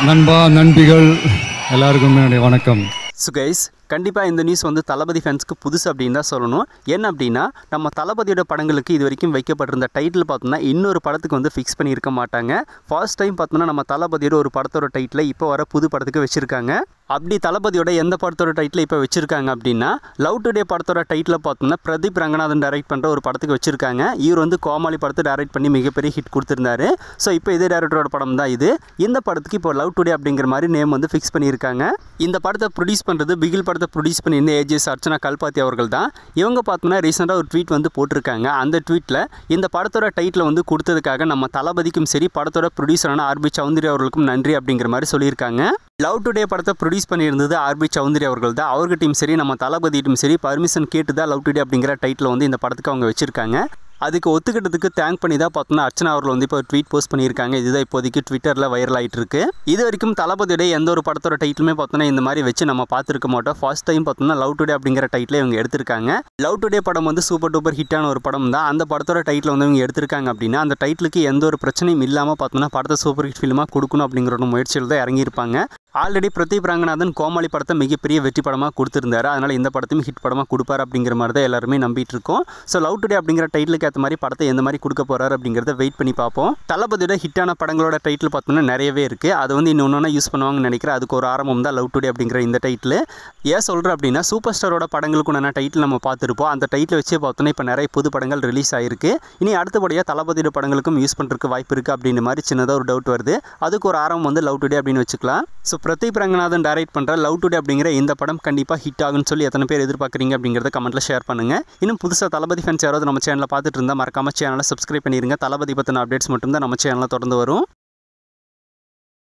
நண்பா நண்பிகள் எல்லாருக்கும் என்னுடைய வணக்கம் ஸோ கைஸ் கண்டிப்பாக இந்த நியூஸ் வந்து தளபதி ஃபேன்ஸ்க்கு புதுசு அப்படின்னு தான் சொல்லணும் என்ன அப்படின்னா நம்ம தளபதியோட படங்களுக்கு இது வரைக்கும் வைக்கப்பட்டிருந்த டைட்டில் பார்த்தோம்னா இன்னொரு படத்துக்கு வந்து ஃபிக்ஸ் பண்ணியிருக்க மாட்டாங்க ஃபர்ஸ்ட் டைம் பார்த்தோம்னா நம்ம தளபதியோட ஒரு படத்தோட டைட்டில் இப்போ வர புது படத்துக்கு வச்சுருக்காங்க அப்படி தளபதியோட எந்த படத்தோட டைட்டில் இப்போ வச்சுருக்காங்க அப்படின்னா லவ் டுடே படத்தோட டைட்டில் பார்த்தோம்னா பிரதீப் ரங்கநாதன் டைரக்ட் பண்ணுற ஒரு படத்துக்கு வச்சுருக்காங்க இவர் வந்து கோமாளி படத்தை டைரக்ட் பண்ணி மிகப்பெரிய ஹிட் கொடுத்துருந்தாரு ஸோ இப்போ இதே டேரக்டரோட படம் தான் இது இந்த படத்துக்கு இப்போ லவ் டுடே அப்படிங்கிற மாதிரி நேம் வந்து ஃபிக்ஸ் பண்ணியிருக்காங்க இந்த படத்தை ப்ரொடியூஸ் பண்ணுறது பிகில் படத்தை ப்ரொடியூஸ் பண்ணியிருந்த ஏஜிஎஸ் அர்ச்சனா கல்பாத்தி அவர்கள் தான் இவங்க பார்த்தோம்னா ரீசெண்டாக ஒரு ட்வீட் வந்து போட்டிருக்காங்க அந்த ட்வீட்டில் இந்த படத்தோட டைட்டில் வந்து கொடுத்ததுக்காக நம்ம தளபதிக்கும் சரி படத்தோட ப்ரொடியூசரான ஆர்பி சௌந்தரி அவர்களுக்கும் நன்றி அப்படிங்கிற மாதிரி சொல்லியிருக்காங்க லவ் டுடே படத்தை ப்ரொடியூஸ் பண்ணியிருந்தது ஆர்பி சௌந்தரி அவர்கள் தான் அவர்கிட்டையும் சரி நம்ம தளபதியிட்டும் சரி பர்மிஷன் கேட்டு தான் லவ் டுடே அப்படிங்கிற டைட்டில் வந்து இந்த படத்துக்கு அவங்க வச்சுருக்காங்க அதுக்கு ஒத்துக்கிட்டதுக்கு தேங்க் பண்ணி தான் பார்த்தோம்னா அர்ச்சனா அவர்கள் வந்து இப்போ ட்வீட் போஸ்ட் பண்ணியிருக்காங்க இதுதான் இப்போதைக்கு ட்விட்டரில் வைரல் ஆகிட்டு இருக்கு இது வரைக்கும் தளபதியோட எந்த ஒரு படத்தோட டைட்டிலுமே பார்த்தோம்னா இந்த மாதிரி வச்சு நம்ம பார்த்துருக்க மாட்டோம் ஃபர்ஸ்ட் டைம் பார்த்தோம்னா லவ் டுடே அப்படிங்கிற டைட்டில் இவங்க எடுத்திருக்காங்க லவ் டுடே படம் வந்து சூப்பர் டூப்பர் ஹிட்டான ஒரு படம் தான் அந்த படத்தோட டைட்டில் வந்து இவங்க எடுத்திருக்காங்க அப்படின்னா அந்த டைட்டிலுக்கு எந்த ஒரு பிரச்சனையும் இல்லாமல் பார்த்தோம்னா படத்தை சூப்பர் ஹிட் ஃபிலிமாக கொடுக்கணும் அப்படிங்கிற ஒரு முயற்சியில் தான் இறங்கியிருப்பாங்க ஆல்ரெடி பிரதீப் ரங்கநாதன் கோமாளி படத்தை மிகப்பெரிய வெற்றி படமாக கொடுத்துருந்தாரு அதனால் இந்த படத்தையும் ஹிட் படமாக கொடுப்பார் அப்படிங்கிற மாதிரி தான் எல்லாருமே நம்பிட்டு இருக்கோம் ஸோ லவ் டுடே அப்படிங்கிற டைட்டிலுக்கு ஏற்ற மாதிரி படத்தை எந்த மாதிரி கொடுக்க போறாரு அப்படிங்கிறத வெயிட் பண்ணி பார்ப்போம் தளபதியோட ஹிட்டான படங்களோட டைட்டில் பார்த்தோம்னா நிறையவே இருக்குது அது வந்து இன்னொன்று யூஸ் பண்ணுவாங்கன்னு நினைக்கிறேன் அதுக்கு ஒரு ஆரம்பம் தான் லவ் டுடே அப்படிங்கிற இந்த டைட்டில் ஏன் சொல்கிறேன் அப்படின்னா சூப்பர் ஸ்டாரோட படங்களுக்கு நான் டைட்டில் நம்ம பார்த்துருப்போம் அந்த டைட்டில் வச்சே பார்த்தோன்னா இப்போ நிறைய புது படங்கள் ரிலீஸ் ஆயிருக்கு இனி அடுத்தபடியாக தளபதியோட படங்களுக்கும் யூஸ் பண்ணுறதுக்கு வாய்ப்பு இருக்குது அப்படின்ற மாதிரி சின்னதாக ஒரு டவுட் வருது அதுக்கு ஒரு ஆரம்பம் வந்து லவ் டுடே அப்படின்னு வச்சுக்கலாம் ஸோ பிரதீப் ரங்கநாதன் டைரக்ட் பண்ணுற லவ் டுடே அப்படிங்கிற இந்த படம் கண்டிப்பாக ஹிட் ஆகும்னு சொல்லி எத்தனை பேர் எதிர்பார்க்குறீங்க அப்படிங்கிறத கமெண்ட்டில் ஷேர் பண்ணுங்கள் இன்னும் புதுசாக தளபதி ஃபேன்ஸ் யாராவது நம்ம சேனலில் பார்த்துட்டு இருந்தால் மறக்காம சேனலை சப்ஸ்கிரைப் பண்ணிருங்க தளபதி பற்றின அப்டேட்ஸ் மட்டும் தான் நம்ம சேனலில் தொடர்ந்து வரும்